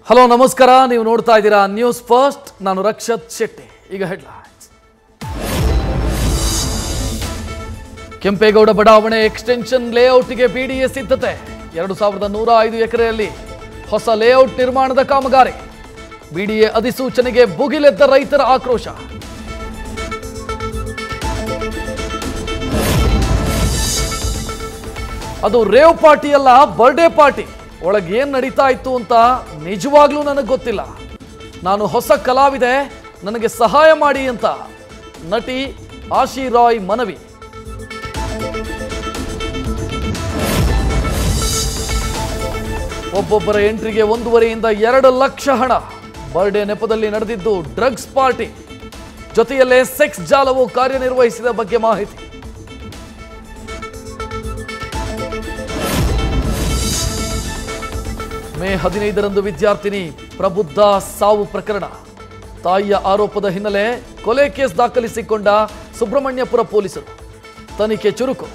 hello ನಮಸ್ಕಾರ ನೀವು ನೋಡ್ತಾ ಇದ್ದೀರಾ ನ್ಯೂಸ್ ಫಸ್ಟ್ ನಾನು ರಕ್ಷತ್ ಶೆಟ್ಟಿ ಈಗ ಹೆಡ್ಲೈನ್ಸ್ ಕೆಂಪೇಗೌಡ ಬಡಾವಣೆ ಎಕ್ಸ್ಟೆನ್ಷನ್ ಲೇಔಟ್ಗೆ ಬಿಡಿಎ ಸಿದ್ಧತೆ ಎರಡು ಸಾವಿರದ ನೂರ ಐದು ಎಕರೆಯಲ್ಲಿ ಹೊಸ ಲೇಔಟ್ ನಿರ್ಮಾಣದ ಕಾಮಗಾರಿ ಬಿಡಿಎ ಅಧಿಸೂಚನೆಗೆ ಭುಗಿಲೆದ್ದ ರೈತರ ಆಕ್ರೋಶ ಅದು ರೇವ್ ಪಾರ್ಟಿ ಅಲ್ಲ ಬರ್ಡೇ ಪಾರ್ಟಿ ಒಳಗೆ ಏನು ನಡೀತಾ ಇತ್ತು ಅಂತ ನಿಜವಾಗ್ಲೂ ನನಗೆ ಗೊತ್ತಿಲ್ಲ ನಾನು ಹೊಸ ಕಲಾವಿದೆ ನನಗೆ ಸಹಾಯ ಮಾಡಿ ಅಂತ ನಟಿ ಆಶಿ ರಾಯ್ ಮನವಿ ಒಬ್ಬೊಬ್ಬರ ಎಂಟ್ರಿಗೆ ಒಂದೂವರೆಯಿಂದ ಎರಡು ಲಕ್ಷ ಹಣ ಬರ್ಡೇ ನೆಪದಲ್ಲಿ ನಡೆದಿದ್ದು ಡ್ರಗ್ಸ್ ಪಾರ್ಟಿ ಜೊತೆಯಲ್ಲೇ ಸೆಕ್ಸ್ ಜಾಲವು ಕಾರ್ಯನಿರ್ವಹಿಸಿದ ಬಗ್ಗೆ ಮಾಹಿತಿ ಮೇ ಹದಿನೈದರಂದು ವಿದ್ಯಾರ್ಥಿನಿ ಪ್ರಬುದ್ಧ ಸಾವು ಪ್ರಕರಣ ತಾಯಿಯ ಆರೋಪದ ಹಿನ್ನೆಲೆ ಕೊಲೆ ಕೇಸ್ ದಾಖಲಿಸಿಕೊಂಡ ಸುಬ್ರಹ್ಮಣ್ಯಪುರ ಪೊಲೀಸರು ತನಿಖೆ ಚುರುಕು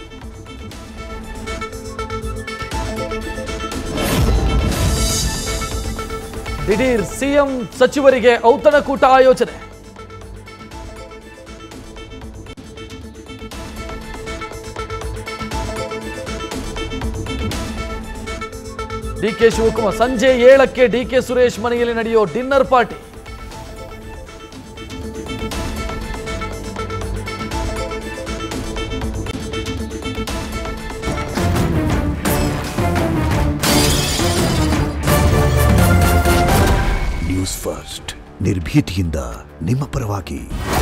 ದಿಢೀರ್ ಸಿಎಂ ಸಚಿವರಿಗೆ ಔತಣಕೂಟ ಆಯೋಜನೆ ಡಿಕೆ ಶಿವಕುಮಾರ್ ಸಂಜೆ ಏಳಕ್ಕೆ ಡಿಕೆ ಸುರೇಶ್ ಮನೆಯಲ್ಲಿ ನಡೆಯೋ ಡಿನ್ನರ್ ಪಾರ್ಟಿ ನ್ಯೂಸ್ ಫಸ್ಟ್ ನಿರ್ಭೀತಿಯಿಂದ ನಿಮ್ಮ ಪರವಾಗಿ